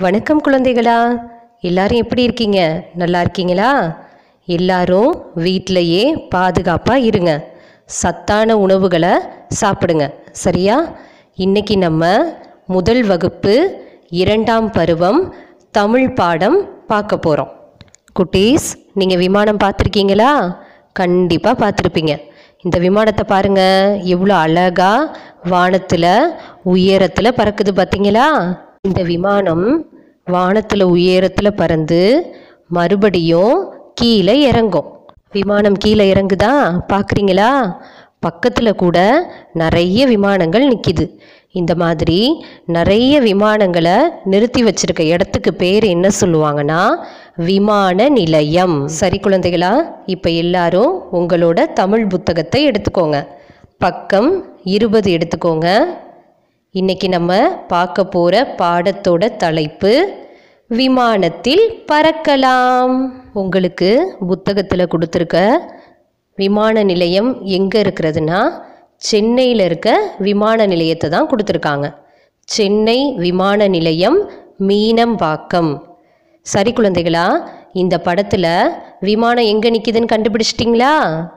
வணக்கம் குழந்தைகளா எல்லாரும் எப்படி இருக்கீங்க நல்லா இருக்கீங்களா எல்லாரும் வீட்டிலையே பாதுகாப்பாக இருங்க சத்தான உணவுகளை சாப்பிடுங்க சரியா இன்னைக்கு நம்ம முதல் வகுப்பு இரண்டாம் பருவம் தமிழ் பாடம் பார்க்க போகிறோம் குட்டீஸ் நீங்கள் விமானம் பார்த்துருக்கீங்களா கண்டிப்பாக பார்த்துருப்பீங்க இந்த விமானத்தை பாருங்க எவ்வளோ அழகா வானத்தில் உயரத்தில் பறக்குது பார்த்தீங்களா இந்த விமானம் வானத்தில் உயரத்தில் பறந்து மறுபடியும் கீழே இறங்கும் விமானம் கீழே இறங்குதா பார்க்குறீங்களா பக்கத்தில் கூட நிறைய விமானங்கள் நிற்கிது இந்த மாதிரி நிறைய விமானங்களை நிறுத்தி வச்சிருக்க இடத்துக்கு பேர் என்ன சொல்லுவாங்கன்னா விமான நிலையம் சரி குழந்தைகளா இப்போ எல்லாரும் உங்களோட தமிழ் புத்தகத்தை எடுத்துக்கோங்க பக்கம் இருபது எடுத்துக்கோங்க இன்னைக்கு நம்ம பார்க்க போகிற பாடத்தோட தலைப்பு விமானத்தில் பறக்கலாம் உங்களுக்கு புத்தகத்தில் கொடுத்துருக்க விமான நிலையம் எங்கே இருக்கிறதுனா சென்னையில் இருக்க விமான நிலையத்தை தான் கொடுத்துருக்காங்க சென்னை விமான நிலையம் மீனம்பாக்கம் சரி குழந்தைகளா இந்த படத்தில் விமானம் எங்கே நிற்கிதுன்னு கண்டுபிடிச்சிட்டிங்களா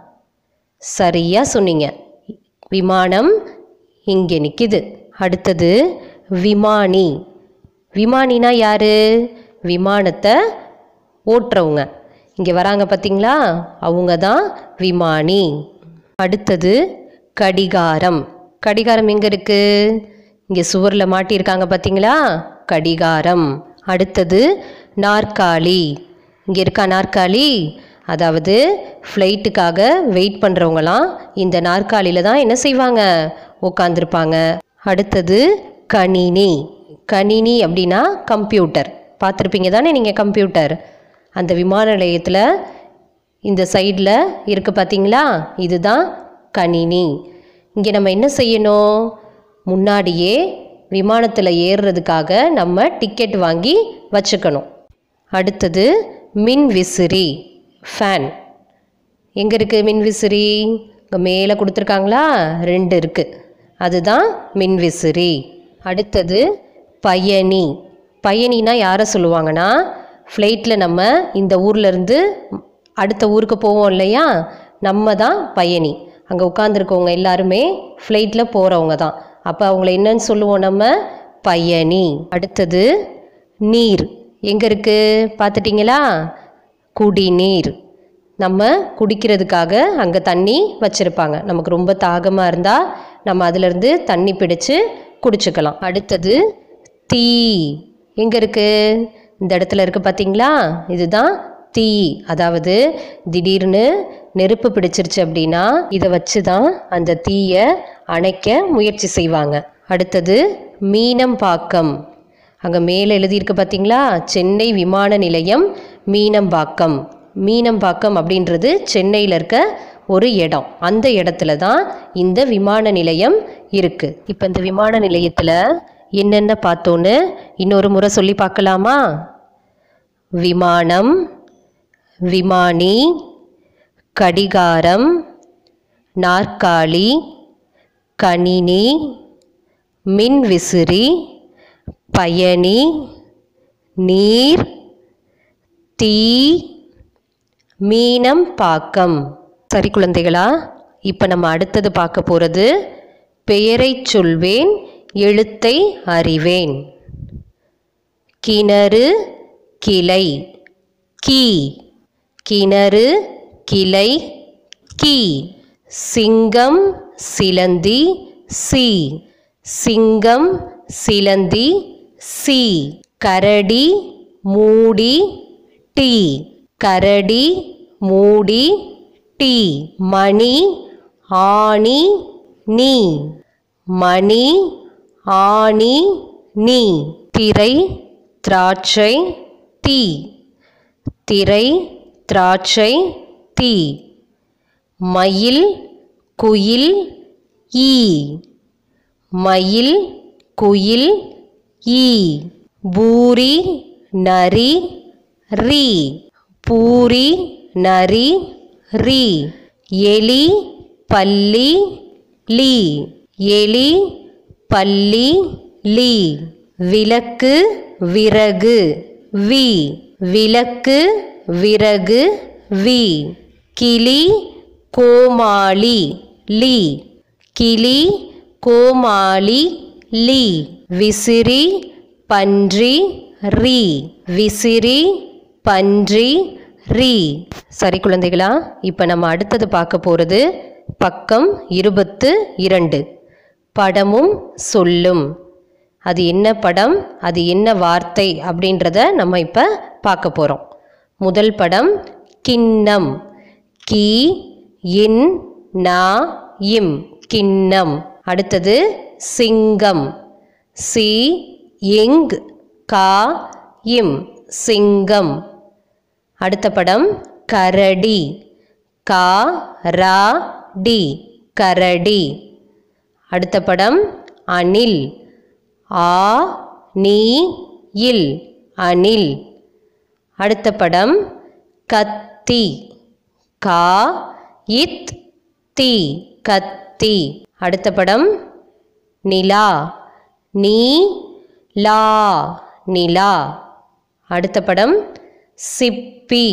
சரியா சொன்னீங்க விமானம் இங்கே நிற்கிது அடுத்தது விமானி விமானினா யாரு விமானத்தை ஓட்டுறவங்க இங்கே வராங்க பார்த்தீங்களா அவங்க தான் விமானி அடுத்தது கடிகாரம் கடிகாரம் எங்கே இருக்கு இங்கே சுவரில் மாட்டியிருக்காங்க பார்த்தீங்களா கடிகாரம் அடுத்தது நாற்காலி இங்கே இருக்கா நாற்காலி அதாவது ஃப்ளைட்டுக்காக வெயிட் பண்ணுறவங்களாம் இந்த நாற்காலியில் தான் என்ன செய்வாங்க உட்காந்துருப்பாங்க அடுத்தது கணினி கணினி அப்படின்னா கம்ப்யூட்டர் பார்த்துருப்பீங்க தானே நீங்கள் கம்ப்யூட்டர் அந்த விமான நிலையத்தில் இந்த சைடில் இருக்கு பார்த்தீங்களா இதுதான் கணினி இங்கே நம்ம என்ன செய்யணும் முன்னாடியே விமானத்தில் ஏறுறதுக்காக நம்ம டிக்கெட் வாங்கி வச்சுக்கணும் அடுத்தது மின் விசிறி ஃபேன் எங்கே இருக்குது மின் விசிறி இங்கே மேலே கொடுத்துருக்காங்களா ரெண்டு இருக்குது அதுதான் மின் விசிறி அடுத்தது பயணி பயணினா யாரை சொல்லுவாங்கன்னா ஃப்ளைட்டில் நம்ம இந்த ஊர்லேருந்து அடுத்த ஊருக்கு போவோம் இல்லையா நம்ம தான் பயணி அங்கே உட்காந்துருக்கவங்க எல்லாருமே ஃப்ளைட்டில் போகிறவங்க தான் அப்போ அவங்கள என்னன்னு சொல்லுவோம் நம்ம பயணி அடுத்தது நீர் எங்கே இருக்குது பார்த்துட்டிங்களா குடிநீர் நம்ம குடிக்கிறதுக்காக அங்கே தண்ணி வச்சுருப்பாங்க நமக்கு ரொம்ப தாகமாக இருந்தால் நம்ம அதிலிருந்து தண்ணி பிடிச்சு குடிச்சுக்கலாம் அடுத்தது தீ எங்கே இருக்குது இந்த இடத்துல இருக்குது பார்த்தீங்களா இதுதான் தீ அதாவது திடீர்னு நெருப்பு பிடிச்சிருச்சு அப்படின்னா இதை வச்சு தான் அந்த தீயை அணைக்க முயற்சி செய்வாங்க அடுத்தது மீனம்பாக்கம் அங்கே மேலே எழுதியிருக்கு பார்த்தீங்களா சென்னை விமான நிலையம் மீனம்பாக்கம் மீனம்பாக்கம் அப்படின்றது சென்னையில் இருக்க ஒரு இடம் அந்த இடத்துல தான் இந்த விமான நிலையம் இருக்குது இப்போ இந்த விமான நிலையத்தில் என்னென்ன பார்த்தோன்னு இன்னொரு முறை சொல்லி பார்க்கலாமா விமானம் விமானி கடிகாரம் நாற்காலி கணினி மின்விசிறி பயணி நீர் தீ மீனம் பாக்கம் சரி குழந்தைகளா இப்போ நம்ம அடுத்தது பார்க்க போகிறது பெயரை சொல்வேன் எழுத்தை அறிவேன் கிணறு கிளை கீ கிணறு கிளை கீ சிங்கம் சிலந்தி சி சிங்கம் சிலந்தி சி கரடி மூடி டி கரடி மூடி டி மணி ஆணி நீ மணி ஆணி நீ திரை திராட்சை தீ திரை திராட்சை தீ மயில் குயில் ஈ மயில் குயில் ஈ பூரி நரி ரி பூரி நரி ரி எலி பல்லி லி எலி பல்லி லி விளக்கு விறகு வி விளக்கு விறகு வி கிளி கோமாளி லி கிளி கோமாளி லி விசிறி பன்றி ரி விசிறி பன்றி ரி சரி குழந்தைகளா இப்போ நம்ம அடுத்தது பார்க்க போகிறது பக்கம் இருபத்து இரண்டு படமும் சொல்லும் அது என்ன படம் அது என்ன வார்த்தை அப்படின்றத நம்ம இப்போ பார்க்க போகிறோம் முதல் படம் கிண்ணம் கி இன் நா இம் கிண்ணம் அடுத்தது சிங்கம் சி இங் கா இம் சிங்கம் அடுத்த படம் கரடி கா ரா டி கரடி அடுத்த படம் அணில் ஆ நீ இல் அணில் அடுத்த படம் கத்தி கா இத் தி கத்தி அடுத்த படம் நிலா நீ லா நிலா அடுத்த படம் சிப்பி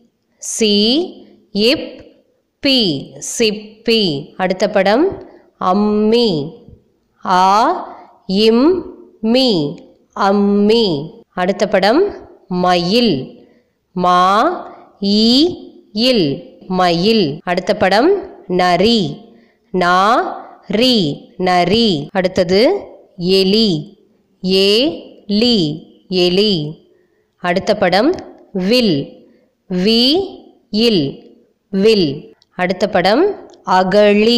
சி இப் பி சிப்பி அடுத்த படம் அம்மி ஆ இம் மீ அம்மி அடுத்த படம் மயில் மா ஈ இல் மயில் அடுத்த படம் நரி நா ரி நரி அடுத்தது எலி ஏ லி எலி அடுத்த படம் வில் வி இல் வில் அடுத்த படம் அகழி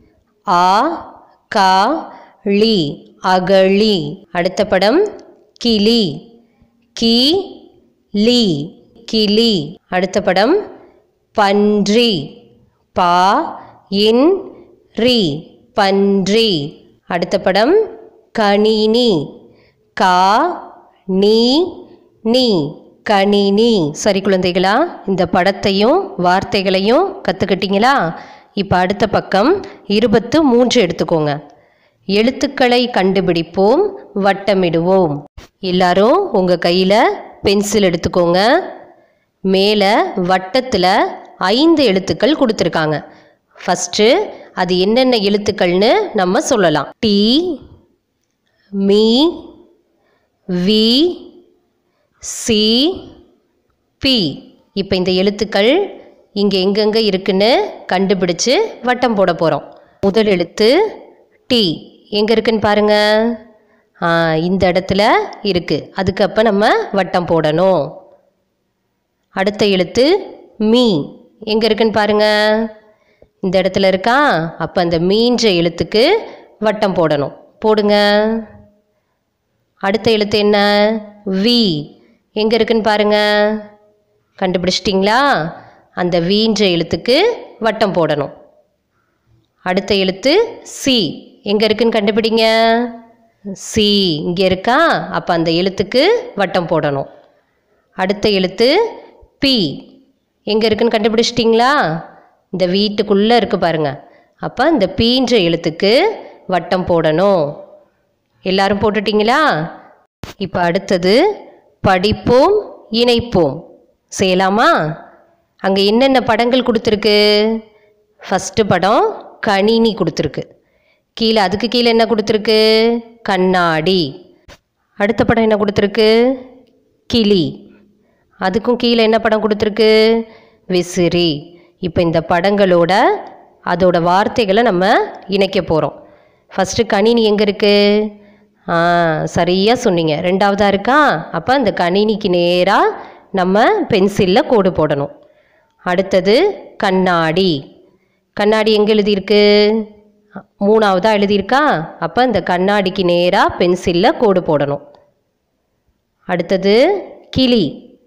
ஆ கா ளி அகழி அடுத்த படம் கிளி கி லி கிளி அடுத்த படம் பன்றி பா இன் ரி பன்றி அடுத்த படம் கணினி கா நீ நீ கணினி சரி குழந்தைகளா இந்த படத்தையும் வார்த்தைகளையும் கற்றுக்கிட்டீங்களா இப்போ அடுத்த பக்கம் இருபத்து மூன்று எடுத்துக்கோங்க எழுத்துக்களை கண்டுபிடிப்போம் வட்டமிடுவோம் எல்லாரும் உங்கள் கையில் பென்சில் எடுத்துக்கோங்க மேலே வட்டத்தில் ஐந்து எழுத்துக்கள் கொடுத்துருக்காங்க ஃபஸ்ட்டு அது என்னென்ன எழுத்துக்கள்னு நம்ம சொல்லலாம் டி மீ வி சி பி இப்போ இந்த எழுத்துக்கள் இங்கே எங்கெங்கே இருக்குன்னு கண்டுபிடிச்சு வட்டம் போட போகிறோம் முதல் எழுத்து டி எங்கே இருக்குன்னு பாருங்க ஆ, இந்த இடத்துல இருக்குது அதுக்கு அப்போ நம்ம வட்டம் போடணும் அடுத்த எழுத்து மீ எங்கே இருக்குன்னு பாருங்க இந்த இடத்துல இருக்கா அப்போ அந்த மீன்ற எழுத்துக்கு வட்டம் போடணும் போடுங்க அடுத்த எழுத்து என்ன வி எங்கே இருக்குன்னு பாருங்க கண்டுபிடிச்சிட்டிங்களா அந்த வீன்ற எழுத்துக்கு வட்டம் போடணும் அடுத்த எழுத்து சி எங்கே இருக்குன்னு கண்டுபிடிங்க சி இங்கே இருக்கா அப்போ அந்த எழுத்துக்கு வட்டம் போடணும் அடுத்த எழுத்து பி எங்கே இருக்குன்னு கண்டுபிடிச்சிட்டிங்களா இந்த வீட்டுக்குள்ளே இருக்கு பாருங்க அப்போ இந்த பீன்ற எழுத்துக்கு வட்டம் போடணும் எல்லாரும் போட்டுட்டீங்களா இப்போ அடுத்தது படிப்போம் இணைப்போம் செய்யலாமா அங்கே என்னென்ன படங்கள் கொடுத்துருக்கு ஃபஸ்ட்டு படம் கணினி கொடுத்துருக்கு கீழே அதுக்கு கீழே என்ன கொடுத்துருக்கு கண்ணாடி அடுத்த படம் என்ன கொடுத்துருக்கு கிளி அதுக்கும் கீழே என்ன படம் கொடுத்துருக்கு விசிறி இப்போ இந்த படங்களோட அதோட வார்த்தைகளை நம்ம இணைக்க போகிறோம் ஃபஸ்ட்டு கணினி எங்கே இருக்குது ஆ சரியாக சொன்னீங்க ரெண்டாவதாக இருக்கா அப்போ அந்த கணினிக்கு நேராக நம்ம பென்சிலில் கோடு போடணும் அடுத்தது கண்ணாடி கண்ணாடி எங்கே எழுதியிருக்கு மூணாவதாக எழுதியிருக்கா அப்போ இந்த கண்ணாடிக்கு நேராக பென்சிலில் கோடு போடணும் அடுத்தது கிளி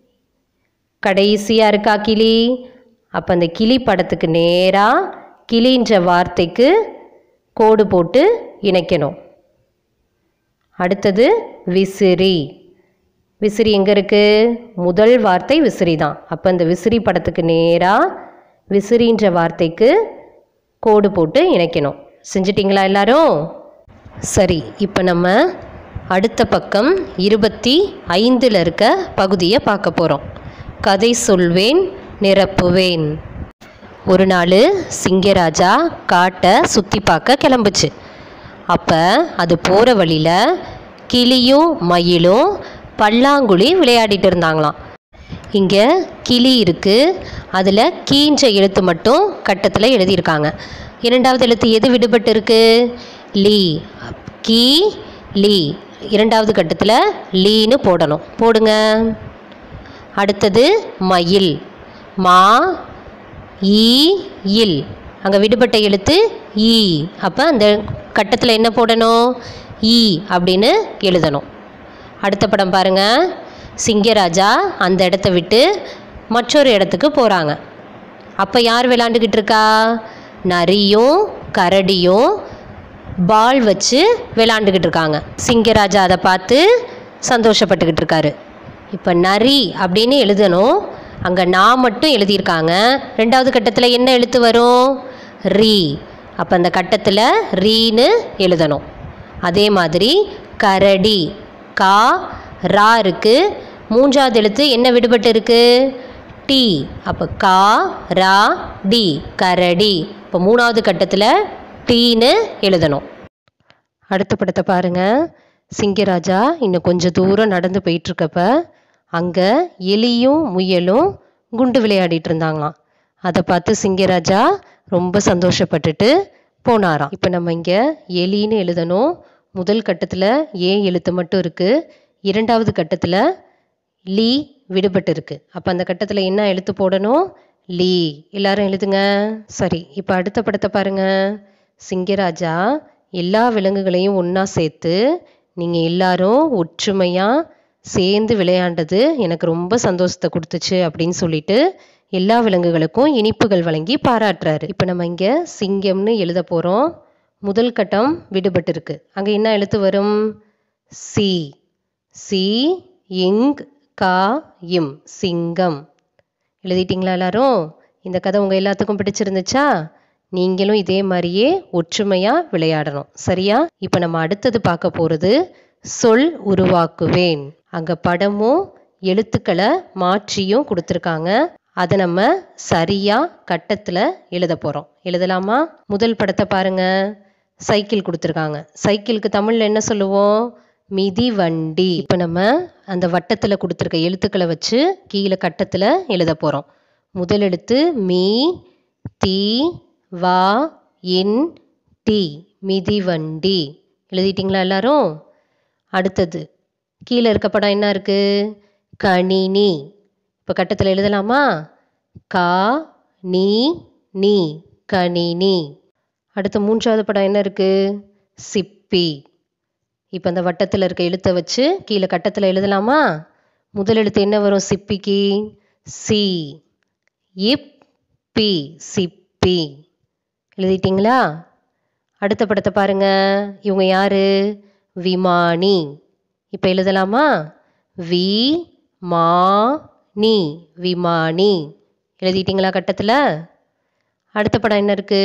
கடைசியாக இருக்கா கிளி அப்போ அந்த கிளி படத்துக்கு நேராக கிளின்ற வார்த்தைக்கு கோடு போட்டு இணைக்கணும் அடுத்தது விசிறி விசிறி எங்கே இருக்குது முதல் வார்த்தை விசிறி தான் அப்போ இந்த விசிறி படத்துக்கு நேராக விசிறின்ற வார்த்தைக்கு கோடு போட்டு இணைக்கணும் செஞ்சிட்டிங்களா எல்லாரும் சரி இப்போ நம்ம அடுத்த பக்கம் இருபத்தி ஐந்தில் இருக்க பகுதியை பார்க்க போகிறோம் கதை சொல்வேன் நிரப்புவேன் ஒரு நாள் சிங்கராஜா காட்டை சுற்றி பார்க்க கிளம்புச்சு அப்போ அது போகிற வழியில் கிளியும் மயிலும் பல்லாங்குழி விளையாடிட்டு இருந்தாங்களாம் இங்கே கிளி இருக்குது அதில் கீஞ்ச எழுத்து மட்டும் கட்டத்தில் எழுதியிருக்காங்க இரண்டாவது எழுத்து எது விடுபட்டு இருக்கு லீ கீ லீ இரண்டாவது கட்டத்தில் லீன்னு போடணும் போடுங்க அடுத்தது மயில் மா ஈ இல் அங்கே விடுபட்ட எழுத்து ஈ அப்போ அந்த கட்டத்தில் என்ன போடணும் ஈ அப்படின்னு எழுதணும் அடுத்த படம் பாருங்க சிங்கராஜா அந்த இடத்த விட்டு மற்றொரு இடத்துக்கு போகிறாங்க அப்போ யார் விளாண்டுக்கிட்டு இருக்கா நரியும் கரடியும் பால் வச்சு விளாண்டுக்கிட்டு இருக்காங்க சிங்கராஜா அதை பார்த்து சந்தோஷப்பட்டுக்கிட்டு இருக்காரு இப்போ நரி அப்படின்னு எழுதணும் அங்கே நான் மட்டும் எழுதியிருக்காங்க ரெண்டாவது கட்டத்தில் என்ன எழுத்து வரும் ரீ அப்போ அந்த கட்டத்தில் ரீன்னு எழுதணும் அதே மாதிரி கரடி கா ரா இருக்குது மூன்றாவது எழுத்து என்ன விடுபட்டு இருக்கு டி அப்போ கா ரா டி கரடி இப்போ மூணாவது கட்டத்தில் டீன்னு எழுதணும் அடுத்த படத்தை பாருங்க சிங்கராஜா இன்னும் கொஞ்சம் தூரம் நடந்து போயிட்டுருக்கப்ப அங்கே எலியும் முயலும் குண்டு விளையாடிட்டு இருந்தாங்களாம் அதை பார்த்து சிங்கராஜா ரொம்ப சந்தோஷப்பட்டுட்டு போனாராம் இப்போ நம்ம இங்கே எலின்னு எழுதணும் முதல் கட்டத்தில் ஏ எழுத்து மட்டும் இருக்குது இரண்டாவது கட்டத்தில் லீ விடுபட்டு இருக்கு அப்போ அந்த கட்டத்தில் என்ன எழுத்து போடணும் லீ எல்லாரும் எழுதுங்க சரி இப்போ அடுத்த படத்தை பாருங்க சிங்கராஜா எல்லா விலங்குகளையும் ஒன்றா சேர்த்து நீங்கள் எல்லாரும் ஒற்றுமையாக சேர்ந்து விளையாண்டது எனக்கு ரொம்ப சந்தோஷத்தை கொடுத்துச்சு அப்படின்னு சொல்லிட்டு எல்லா விலங்குகளுக்கும் இனிப்புகள் வழங்கி பாராட்டுறாரு இப்போ நம்ம இங்கே சிங்கம்னு எழுத போகிறோம் முதல் கட்டம் விடுபட்டு இருக்கு அங்கே என்ன எழுத்து வரும் சி சி இங் கா இம் சிங்கம் எழுதிட்டீங்களா எல்லாரும் இந்த கதை உங்கள் எல்லாத்துக்கும் பிடிச்சிருந்துச்சா நீங்களும் இதே மாதிரியே ஒற்றுமையாக விளையாடணும் சரியா இப்போ நம்ம அடுத்தது பார்க்க போகிறது சொல் உருவாக்குவேன் அங்கே படமும் எழுத்துக்களை மாற்றியும் கொடுத்துருக்காங்க அதை நம்ம சரியாக கட்டத்தில் எழுத போகிறோம் எழுதலாமா முதல் படத்தை பாருங்க சைக்கிள் கொடுத்துருக்காங்க சைக்கிளுக்கு தமிழில் என்ன சொல்லுவோம் மிதி வண்டி இப்போ நம்ம அந்த வட்டத்தில் கொடுத்துருக்க எழுத்துக்களை வச்சு கீழே கட்டத்தில் எழுத போகிறோம் முதல் எழுத்து மீ தி வா இன் டி மிதிவண்டி எழுதிட்டீங்களா எல்லாரும் அடுத்தது கீழே இருக்க படம் என்ன இருக்கு கணினி இப்போ கட்டத்தில் எழுதலாமா கா நீ நீ கணினி அடுத்த மூன்றாவது படம் என்ன இருக்கு சிப்பி இப்போ அந்த வட்டத்தில் இருக்க எழுத்தை வச்சு கீழே கட்டத்தில் எழுதலாமா முதல் எழுத்து என்ன வரும் சிப்பிக்கு சி இப் பி சிப்பி எழுதிட்டீங்களா அடுத்த படத்தை பாருங்க இவங்க யாரு விமானி இப்போ எழுதலாமா வி மா நீ விமானி எழுதிட்டீங்களா கட்டத்தில் அடுத்த படம் என்ன இருக்கு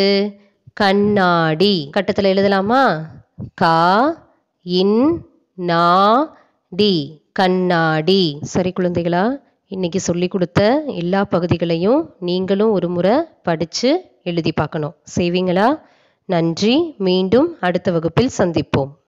கண்ணாடி கட்டத்தில் எழுதலாமா கா இன் நா டி கண்ணாடி சரி குழந்தைகளா இன்னைக்கு சொல்லி கொடுத்த எல்லா பகுதிகளையும் நீங்களும் ஒரு முறை படித்து எழுதி பார்க்கணும் செய்வீங்களா நன்றி மீண்டும் அடுத்த வகுப்பில் சந்திப்போம்